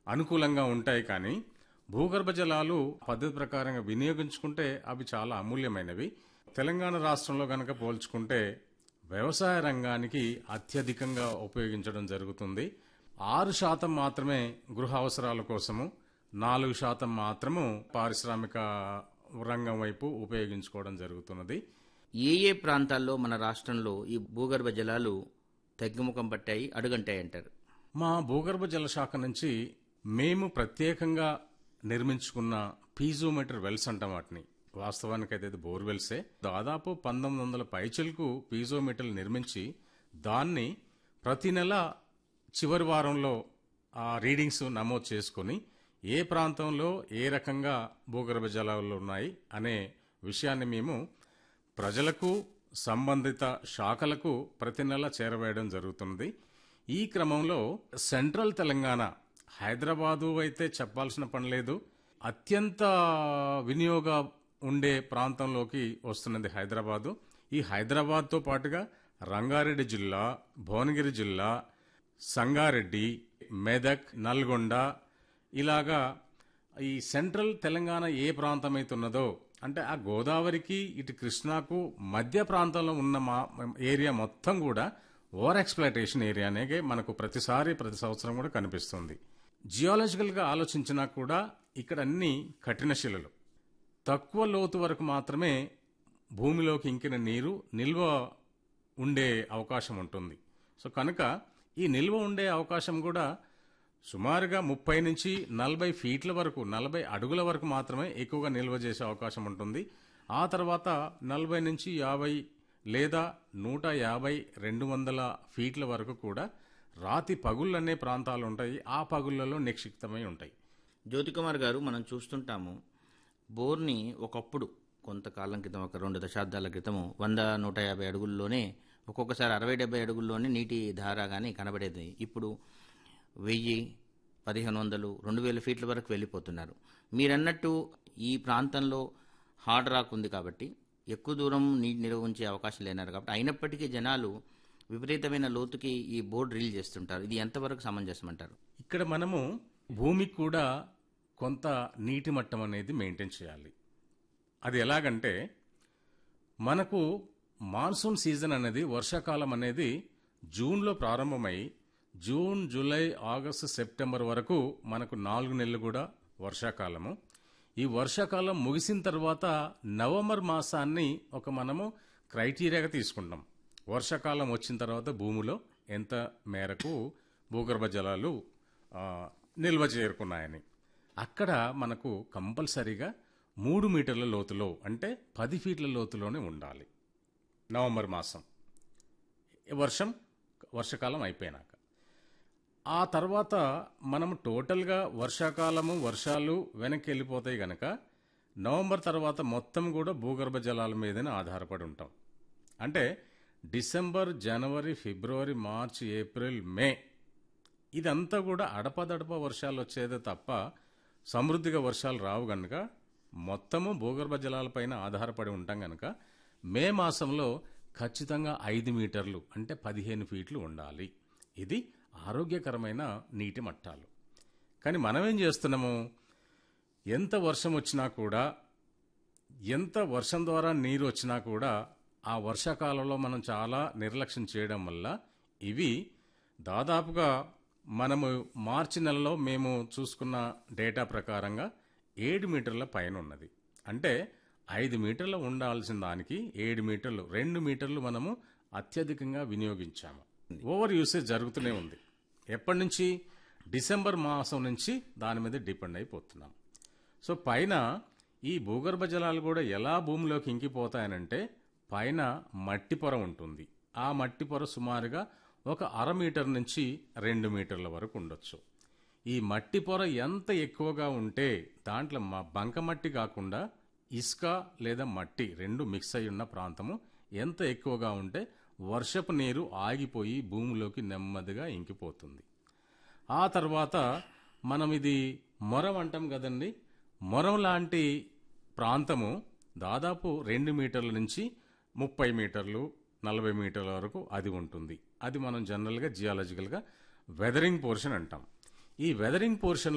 అనుకూలంగా ఉంటాయి కానీ భూగర్భ జలాలు పద్ధతి ప్రకారంగా వినియోగించుకుంటే అవి చాలా అమూల్యమైనవి తెలంగాణ రాష్ట్రంలో గనక పోల్చుకుంటే వ్యవసాయ రంగానికి అత్యధికంగా ఉపయోగించడం జరుగుతుంది ఆరు శాతం మాత్రమే గృహ అవసరాల కోసము నాలుగు శాతం మాత్రము పారిశ్రామిక రంగం వైపు ఉపయోగించుకోవడం జరుగుతున్నది ఏ ఏ ప్రాంతాల్లో మన రాష్ట్రంలో ఈ భూగర్భ జలాలు తగ్గుముఖం పట్టాయి అడుగంటాయి అంటారు మా భూగర్భ జల శాఖ నుంచి మేము ప్రత్యేకంగా నిర్మించుకున్న పీజోమీటర్ వెల్స్ అంటాం వాటిని వాస్తవానికి అయితే ఇది బోర్వెల్సే దాదాపు పంతొమ్మిది వందల పైచలకు పీజోమీటర్లు నిర్మించి దాన్ని ప్రతి నెల చివరి వారంలో ఆ రీడింగ్స్ నమోదు చేసుకొని ఏ ప్రాంతంలో ఏ రకంగా భూగర్భ జలాలు ఉన్నాయి అనే విషయాన్ని మేము ప్రజలకు సంబంధిత శాఖలకు ప్రతి నెల చేరవేయడం జరుగుతుంది ఈ క్రమంలో సెంట్రల్ తెలంగాణ హైదరాబాదు అయితే చెప్పాల్సిన పని లేదు అత్యంత వినియోగ ఉండే ప్రాంతంలోకి వస్తున్నది హైదరాబాదు ఈ హైదరాబాద్తో పాటుగా రంగారెడ్డి జిల్లా భువనగిరి జిల్లా సంగారెడ్డి మెదక్ నల్గొండ ఇలాగా ఈ సెంట్రల్ తెలంగాణ ఏ ప్రాంతం అయితే ఉన్నదో అంటే ఆ గోదావరికి ఇటు కృష్ణాకు మధ్య ప్రాంతంలో ఉన్న మా ఏరియా మొత్తం కూడా ఓవర్ ఎక్స్ప్లాయిటేషన్ ఏరియానే మనకు ప్రతిసారి ప్రతి సంవత్సరం కూడా కనిపిస్తుంది జియాలజికల్ గా ఆలోచించినా కూడా ఇక్కడ అన్ని కఠిన శిలలు తక్కువ లోతు వరకు మాత్రమే భూమిలోకి ఇంకిన నీరు నిల్వ ఉండే అవకాశం ఉంటుంది సో కనుక ఈ నిల్వ ఉండే అవకాశం కూడా సుమారుగా ముప్పై నుంచి నలభై ఫీట్ల వరకు నలభై అడుగుల వరకు మాత్రమే ఎక్కువగా నిల్వ చేసే అవకాశం ఉంటుంది ఆ తర్వాత నలభై నుంచి యాభై లేదా నూట యాభై రెండు వందల ఫీట్ల వరకు కూడా రాతి పగుళ్ళు అనే ప్రాంతాలు ఉంటాయి ఆ పగుళ్లలో నిక్షిప్తమై ఉంటాయి జ్యోతికుమార్ గారు మనం చూస్తుంటాము బోర్ని ఒకప్పుడు కొంతకాలం క్రితం ఒక రెండు దశాబ్దాల క్రితము వంద నూట యాభై అడుగుల్లోనే ఒక్కొక్కసారి అరవై డెబ్బై అడుగుల్లోనే నీటి ధార కానీ కనబడేది ఇప్పుడు వెయ్యి పదిహేను వందలు రెండు వేల ఫీట్ల వరకు వెళ్ళిపోతున్నారు మీరన్నట్టు ఈ ప్రాంతంలో హార్డ్ రాక్ ఉంది కాబట్టి ఎక్కువ దూరం నీటి నిల్వ ఉంచే అవకాశం లేనారు కాబట్టి అయినప్పటికీ జనాలు విపరీతమైన లోతుకి ఈ బోర్డు రీల్ చేస్తుంటారు ఇది ఎంతవరకు సమంజసం అంటారు ఇక్కడ మనము భూమికి కూడా కొంత నీటి మట్టం అనేది మెయింటైన్ చేయాలి అది ఎలాగంటే మనకు మాన్సూన్ సీజన్ అనేది వర్షాకాలం అనేది జూన్లో ప్రారంభమై జూన్ జూలై ఆగస్టు సెప్టెంబర్ వరకు మనకు నాలుగు నెలలు కూడా వర్షాకాలము ఈ వర్షాకాలం ముగిసిన తర్వాత నవంబర్ మాసాన్ని ఒక మనము క్రైటీరియాగా తీసుకుంటాం వర్షాకాలం వచ్చిన తర్వాత భూమిలో ఎంత మేరకు భూగర్భ జలాలు ఆ, నిల్వ చేరుకున్నాయని అక్కడ మనకు కంపల్సరీగా మూడు మీటర్ల లోతులో అంటే పది ఫీట్ల లోతులోనే ఉండాలి నవంబర్ మాసం వర్షం వర్షాకాలం అయిపోయినాక ఆ తర్వాత మనం టోటల్గా వర్షాకాలము వర్షాలు వెనక్కి వెళ్ళిపోతాయి గనక నవంబర్ తర్వాత మొత్తం కూడా భూగర్భ జలాల మీదనే ఆధారపడి ఉంటాం అంటే డిసెంబర్ జనవరి ఫిబ్రవరి మార్చి ఏప్రిల్ మే ఇదంతా కూడా అడపదడప వర్షాలు వచ్చేదే తప్ప సమృద్ధిగా వర్షాలు రావు గనుక మొత్తము భూగర్భ జలాలపైన ఆధారపడి ఉంటాం గనుక మే మాసంలో ఖచ్చితంగా ఐదు మీటర్లు అంటే పదిహేను ఫీట్లు ఉండాలి ఇది ఆరోగ్యకరమైన నీటి మట్టాలు కానీ మనం ఏం చేస్తున్నాము ఎంత వర్షం వచ్చినా కూడా ఎంత వర్షం ద్వారా నీరు వచ్చినా కూడా ఆ వర్షాకాలంలో మనం చాలా నిర్లక్ష్యం చేయడం వల్ల ఇవి దాదాపుగా మనము మార్చి నెలలో మేము చూసుకున్న డేటా ప్రకారంగా ఏడు మీటర్ల పైన ఉన్నది అంటే ఐదు మీటర్లు ఉండాల్సిన దానికి ఏడు మీటర్లు రెండు మీటర్లు మనము అత్యధికంగా వినియోగించాము ఓవర్ యూసేజ్ జరుగుతూనే ఉంది ఎప్పటి నుంచి డిసెంబర్ మాసం నుంచి దాని మీద డిపెండ్ అయిపోతున్నాం సో పైన ఈ భూగర్భ జలాలు కూడా ఎలా భూమిలోకి ఇంకిపోతాయనంటే పైన మట్టి పొర ఉంటుంది ఆ మట్టి పొర సుమారుగా ఒక అర మీటర్ నుంచి రెండు మీటర్ల వరకు ఉండొచ్చు ఈ మట్టి పొర ఎంత ఎక్కువగా ఉంటే దాంట్లో మ- బంకమట్టి కాకుండా ఇసుక లేదా మట్టి రెండు మిక్స్ అయి ఉన్న ప్రాంతము ఎంత ఎక్కువగా ఉంటే వర్షపు నీరు ఆగిపోయి భూమిలోకి నెమ్మదిగా ఇంకిపోతుంది ఆ తర్వాత మనం ఇది మొరం అంటాం కదండి మొరం లాంటి ప్రాంతము దాదాపు రెండు మీటర్ల నుంచి ముప్పై మీటర్లు నలభై మీటర్ల వరకు అది ఉంటుంది అది మనం జనరల్గా జియాలజికల్గా వెదరింగ్ పోర్షన్ అంటాం ఈ వెదరింగ్ పోర్షన్